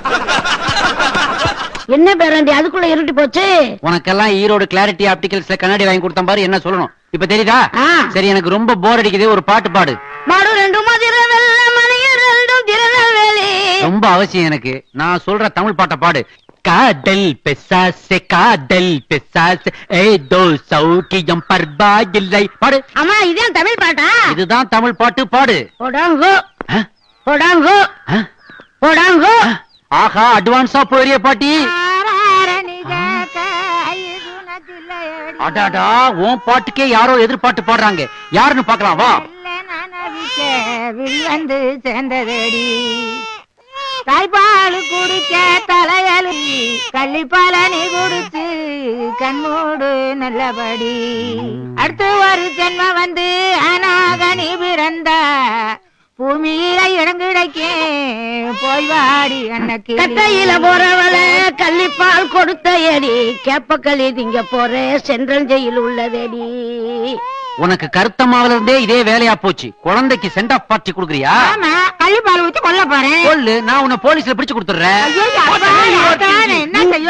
என்ன பேரண்டி அதுக்குள்ள இருட்டி போச்சு உனக்கெல்லாம் ஈரோடு கிளாரிட்டி ஆப்டிகல்ஸ்ல கண்ணாடி வாங்கி கொடுத்தேன் பாரு என்ன சொல்லணும் இப்ப தெரியுதா ஆ. சரி எனக்கு ரொம்ப போர் அடிக்குது ஒரு பாட்டு பாடு மாடு ரெண்டு மதிர வெள்ள மணியர் ரெண்டும் திருநெல்வேலி ரொம்ப அவசியம் எனக்கு நான் சொல்ற தமிழ் பாட்டை பாடு காதல் பெசாசே காதல் பெசாசே ஏதோ சௌக்கியம் பர்பா இல்லை பாடு அம்மா இதான் தமிழ் பாட்டா இதுதான் தமிழ் பாட்டு பாடு போடாங்கோ ஆ? போடாங்கோ ஆ? போடாங்கோ ஆஹா அட்வான்ஸா போறிய பாட்டி அடாடா உன் பாட்டுக்கே யாரோ எதிர்பாட்டு பாடுறாங்க யாருன்னு பாக்கலாம் வா வந்து சேர்ந்ததடி தாய்ப்பால் குடிக்க தலையலி கள்ளிப்பாலனி குடிச்சு கண்மூடு நல்லபடி அடுத்து ஒரு ஜென்மம் வந்து அநாகனி பிறந்த பூமியில இடம் கிடைக்கே போய் வாடி அன்னைக்கு கட்டையில போறவள கள்ளிப்பால் கொடுத்த எடி கேப்பக்களி திங்க போற சென்றல் ஜெயில் உள்ளதடி உனக்கு கருத்தமாவில இருந்தே இதே வேலையா போச்சு குழந்தைக்கு சென்ட் ஆஃப் பார்ட்டி கொடுக்குறியா ஆமா கள்ளிப்பால் ஊத்தி கொல்ல போறேன் சொல்லு நான் உன்னை போலீஸ்ல பிடிச்சு கொடுத்துறேன் என்ன செய்ய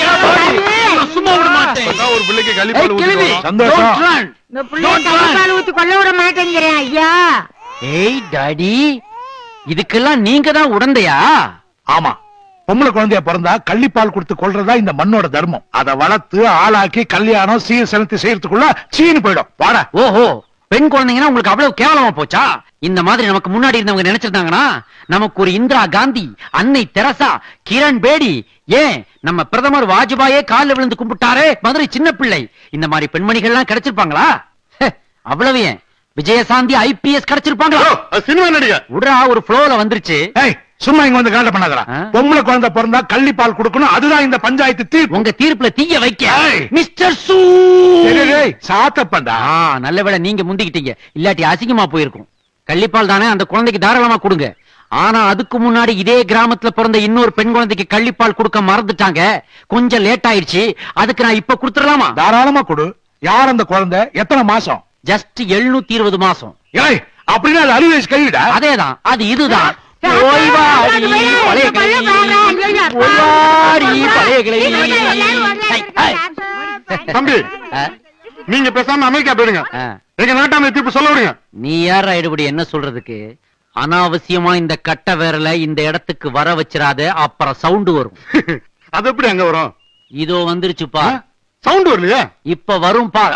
சும்மா விட மாட்டேன் அதான் ஒரு பிள்ளைக்கு ஏய், கழிப்பால் கிழவி, ஊத்தி சந்தோஷம். don't run. இந்த புள்ளைய கள்ளிப்பால் ஊத்தி கொல்ல விட மாட்டேங்கிறேன் ஐயா ஏய் டாடி இதுக்கெல்லாம் நீங்க தான் உடந்தையா ஆமா பொம்பளை குழந்தைய பிறந்தா கள்ளிப்பால் கொடுத்து கொள்றதா இந்த மண்ணோட தர்மம் அதை வளர்த்து ஆளாக்கி கல்யாணம் சீர் செலுத்தி செய்யறதுக்குள்ள சீனு போயிடும் வாடா ஓஹோ பெண் குழந்தைங்கன்னா உங்களுக்கு அவ்வளவு கேவலமா போச்சா இந்த மாதிரி நமக்கு முன்னாடி இருந்தவங்க நினைச்சிருந்தாங்கன்னா நமக்கு ஒரு இந்திரா காந்தி அன்னை தெரசா கிரண் பேடி ஏன் நம்ம பிரதமர் வாஜ்பாயே கால்ல விழுந்து கும்பிட்டாரே மதுரை சின்ன பிள்ளை இந்த மாதிரி பெண்மணிகள்லாம் கிடைச்சிருப்பாங்களா ஹே, அவ்வளவு ஏன் விஜயசாந்தி ஐபிஎஸ் கிடைச்சிருப்பாங்களா சினிமா நடிகை விடுறா ஒரு ஃப்ளோல வந்துருச்சு ஏய் சும்மா இங்க வந்து காண்ட பண்ணாதடா ஆ? பொம்பளை குழந்தை பிறந்தா கள்ளிப்பால் கொடுக்கணும் அதுதான் இந்த பஞ்சாயத்து தீர்ப்பு உங்க தீர்ப்புல தீய வைக்க ஏய். மிஸ்டர் சூ டேய், டேய், டேய், சாத்தப்பண்டா ஆ நல்ல வேளை நீங்க முந்திக்கிட்டீங்க இல்லாட்டி அசிங்கமா போயிருக்கும் கள்ளிப்பால் தானே அந்த குழந்தைக்கு தாராளமா கொடுங்க ஆனா அதுக்கு முன்னாடி இதே கிராமத்துல பிறந்த இன்னொரு பெண் குழந்தைக்கு கள்ளிப்பால் கொடுக்க மறந்துட்டாங்க கொஞ்சம் லேட் ஆயிடுச்சு அதுக்கு நான் இப்ப கொடுத்துடலாமா தாராளமா கொடு யார் அந்த குழந்தை எத்தனை மாசம் ஜஸ்ட் எழுநூத்தி இருபது மாசம் ஏய் அப்படின்னா அது அறுபது வயசு கழிவிடா அதேதான் அது இதுதான் ஓய்வாடி பழைய கிளவி ஓய்வாடி பழைய கிளவி ஐ, ஐ. தம்பி ஆ, நீங்க பேசாம அமெரிக்கா போயிடுங்க ஆ. எங்க நாட்டாமை தீர்ப்பு சொல்ல விடுங்க நீ யாரா எடுபடி என்ன சொல்றதுக்கு அனாவசியமா இந்த கட்ட விரல இந்த இடத்துக்கு வர வச்சிராத அப்புறம் சவுண்ட் வரும் அது எப்படி அங்க வரும் இதோ வந்துருச்சுப்பா சவுண்ட் வரலையா இப்ப வரும் பா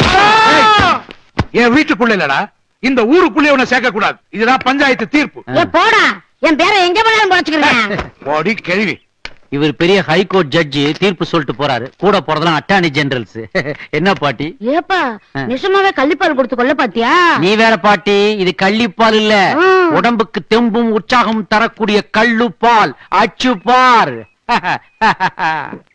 என் வீட்டுக்குள்ள இல்லடா இந்த ஊருக்குள்ளே உன்னை சேர்க்க கூடாது இதுதான் பஞ்சாயத்து தீர்ப்பு ஏ போடா என் பேரை எங்க போனாலும் பொழைச்சுக்கிறேன் ஓடி கேள்வி இவர் பெரிய ஹைகோர்ட் ஜட்ஜி தீர்ப்பு சொல்லிட்டு போறாரு கூட போறதெல்லாம் அட்டார்னி ஜெனரல்ஸ் என்ன பாட்டி ஏப்பா நிஜமாவே கள்ளிப்பால் கொடுத்து கொல்ல பாத்தியா நீ வேற பாட்டி இது கள்ளிப்பால் இல்ல ம். உடம்புக்கு தெம்பும் உற்சாகம் தரக்கூடிய கள்ளுப்பால் அச்சு பார்